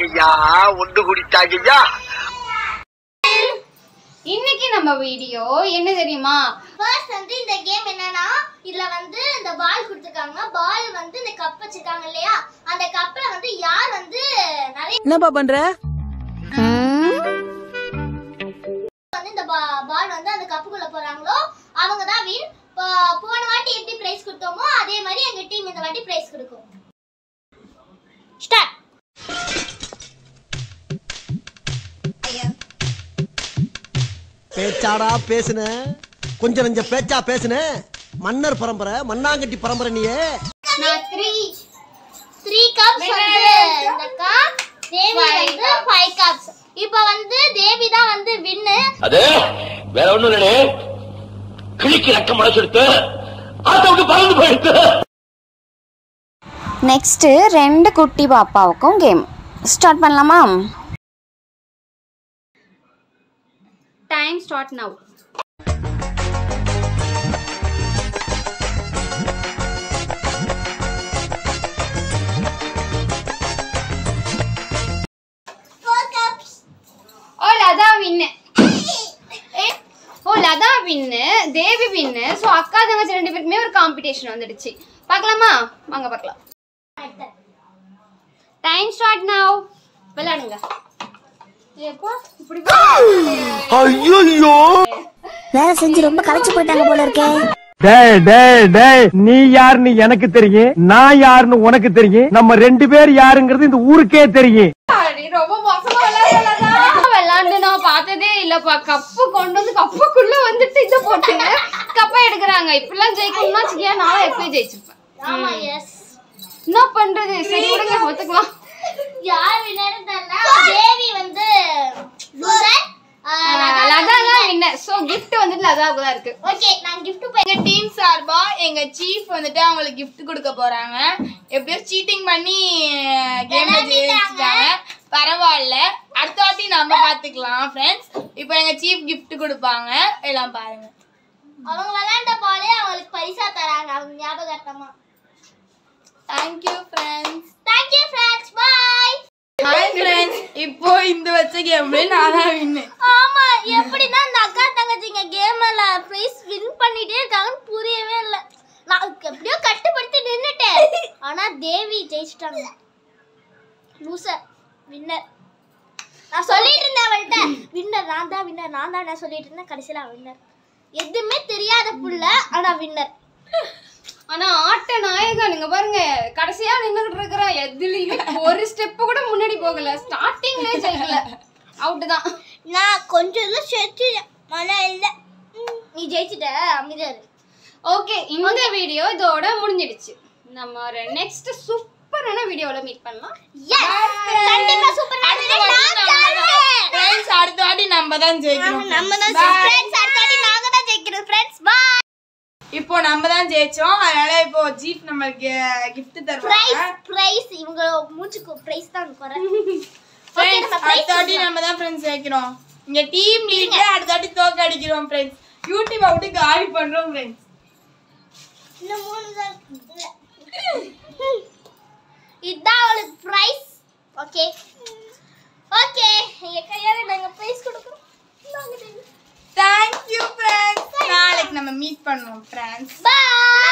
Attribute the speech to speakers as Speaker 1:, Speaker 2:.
Speaker 1: ஐயா ஒன்று குடித்தாங்க ஐயா
Speaker 2: இன்னைக்கு நம்ம வீடியோ என்ன தெரியுமா
Speaker 3: ஃபர்ஸ்ட் வந்து இந்த கேம் என்னன்னா இதுல வந்து இந்த பால் கொடுத்துருக்காங்க பால் வந்து இந்த கப் வச்சிருக்காங்க இல்லையா அந்த கப்ல வந்து யார் வந்து நிறைய
Speaker 4: என்னப்பா பண்ற
Speaker 3: வந்து இந்த பால் வந்து அந்த கப்புக்குள்ள போறாங்களோ அவங்க தான் வின் போன வாட்டி எப்படி பிரைஸ் கொடுத்தோமோ அதே மாதிரி எங்க டீம் இந்த வாட்டி பிரைஸ் கொடுக்கும் ஸ்டார்ட்
Speaker 5: பேச்சாடா பேசுன கொஞ்சம் நஞ்ச பேச்சா பேசுன மன்னர் பரம்பரை மண்ணாங்கட்டி பரம்பரை நீயே
Speaker 2: நான் த்ரீ
Speaker 3: த்ரீ கப்ஸ் வந்து இந்த கப் தேவி வந்து ஃபைவ் கப்ஸ் இப்போ வந்து தேவி தான் வந்து வின்னு
Speaker 6: அது வேற ஒண்ணும் இல்லனே கிழிக்கு ரக்க முளைச்செடுத்து ஆத்த விட்டு பறந்து போயிடுத்து
Speaker 2: நெக்ஸ்ட்டு ரெண்டு குட்டி பாப்பாவுக்கும் கேம் ஸ்டார்ட் பண்ணலாமா time start now
Speaker 3: four cups
Speaker 2: oh Latha win oh Latha win Devi win so அக்கா தங்கச்சி ரெண்டு பேருக்குமே ஒரு காம்படிஷன் வந்துடுச்சு பார்க்கலாமா வாங்க பார்க்கலாம் டைம் ஸ்டார்ட் நவ் விளையாடுங்க எப்போ இப்படி
Speaker 5: ஐயோ
Speaker 4: வேலை செஞ்சு ரொம்ப களைச்சு போயிட்டாங்க போல இருக்கே
Speaker 7: டேய் டேய் டேய் நீ யாருன்னு எனக்கு தெரியும் நான் யாருன்னு உனக்கு தெரியும் நம்ம ரெண்டு பேர் யாருங்கிறது இந்த ஊருக்கே தெரியும்
Speaker 2: அடி, ரொம்ப மோசமா விளையாடுறதா விளையாண்டு நான் பார்த்ததே இல்லப்பா கப்பு கொண்டு வந்து கப்புக்குள்ள வந்துட்டு இதை போட்டு கப்பை எடுக்கிறாங்க இப்படிலாம் ஜெயிக்கணும்னா வச்சுக்கியா நான் எப்பயும் ஜெயிச்சிருப்பேன்
Speaker 3: ஆமா எஸ்
Speaker 2: என்ன பண்றது சரி விடுங்க ஒத்துக்கலாம்
Speaker 3: யார் வின்னர் தெரியல தேவி வந்து லூசர்
Speaker 2: லதா தான் வின்னர் ஸோ gift வந்துட்டு லதாவுக்கு தான் இருக்கு
Speaker 3: ஓகே நான் gift போய்
Speaker 8: எங்க டீம் சார்பா எங்க சீஃப் வந்துட்டு அவங்களுக்கு gift கொடுக்க போறாங்க எப்படியோ சீட்டிங் பண்ணி கேம்ல ஜெயிச்சிட்டாங்க பரவாயில்ல அடுத்த வாட்டி நம்ம பாத்துக்கலாம் ஃப்ரெண்ட்ஸ் இப்போ எங்க சீஃப் gift கொடுப்பாங்க எல்லாம் பாருங்க
Speaker 3: அவங்க விளையாண்ட பாலே அவங்களுக்கு பரிசா தராங்க அவங்க ஞாபகார்த்தமா
Speaker 8: thank you friends
Speaker 3: thank you friends bye
Speaker 8: hi friends இப்போ இந்த வச்ச கேம்ல நான் தான் வின்னு
Speaker 3: ஆமா எப்படின்னா இந்த அக்கா தங்கச்சிங்க கேம்ல பிரைஸ் வின் பண்ணிட்டே இருக்காங்கன்னு புரியவே இல்ல நான் எப்படியோ கட்டுப்படுத்தி நின்னுட்டேன் ஆனா தேவி ஜெயிச்சிட்டாங்க லூசர் வின்னர் நான் சொல்லிட்டு இருந்தேன் அவள்கிட்ட வின்னர் நான் தான் வின்னர் நான் தான் நான் சொல்லிட்டு இருந்தேன் கடைசியில வின்னர் எதுவுமே தெரியாத புள்ள ஆனா வின்னர்
Speaker 2: ஆனா ஆட்ட நாயகன் நீங்க பாருங்க கடைசியா நின்னுகிட்டு இருக்கிறேன் எதுலயுமே ஒரு ஸ்டெப் கூட முன்னாடி போகல ஸ்டார்டிங்லயே ஜெயிக்கல அவுட் தான்
Speaker 3: நான் கொஞ்சம் இதுல சேர்த்து மழை இல்ல ம், நீ ஜெயிச்சிட்ட அமைதியாரு
Speaker 2: ஓகே இந்த வீடியோ இதோட முடிஞ்சிடுச்சு நம்ம ஒரு நெக்ஸ்ட் சூப்பரான வீடியோல மீட் பண்ணலாம்
Speaker 3: கண்டிப்பா சூப்பர்
Speaker 8: ஃப்ரெண்ட்ஸ் அடுத்த வாட்டி நம்ம தான் ஜெயிக்கிறோம்
Speaker 3: நம்ம தான் ஃப்ரெண்ட்ஸ் அடுத்த வாட்டி நாங்க தான் ஜெயிக்கிறோம் ஃப்ரெண்ட்ஸ் பை
Speaker 8: இப்போ நம்ம தான் ஜெயிச்சோம் அதனால இப்போ ஜீப் நம்மளுக்கு gift தருவாங்க
Speaker 3: பிரைஸ் பிரைஸ் இவங்க மூச்சுக்கு பிரைஸ் தான் குறை
Speaker 8: ஃப்ரெண்ட்ஸ்
Speaker 3: நம்ம prize
Speaker 8: அடுத்த வாட்டி நம்ம தான் ஃப்ரெண்ட்ஸ் ஜெயிக்கிறோம் இங்க டீம் லீடர் அடுத்த வாட்டி தோக்க அடிக்கிறோம் ஃப்ரெண்ட்ஸ் யூடியூப் விட்டு காலி பண்றோம் ஃப்ரெண்ட்ஸ்
Speaker 3: இன்னும் மூணு தான் இல்ல. இதுதான் அவளுக்கு பிரைஸ் ஓகே ஓகே எங்க கையால நாங்க பிரைஸ் கொடுக்குறோம்
Speaker 8: தேங்க்யூ ஃப்ரெண்ட்ஸ் நாளைக்கு நம்ம மீட் பண்ணுவோம் ஃப்ரெண்ட்ஸ்
Speaker 3: பை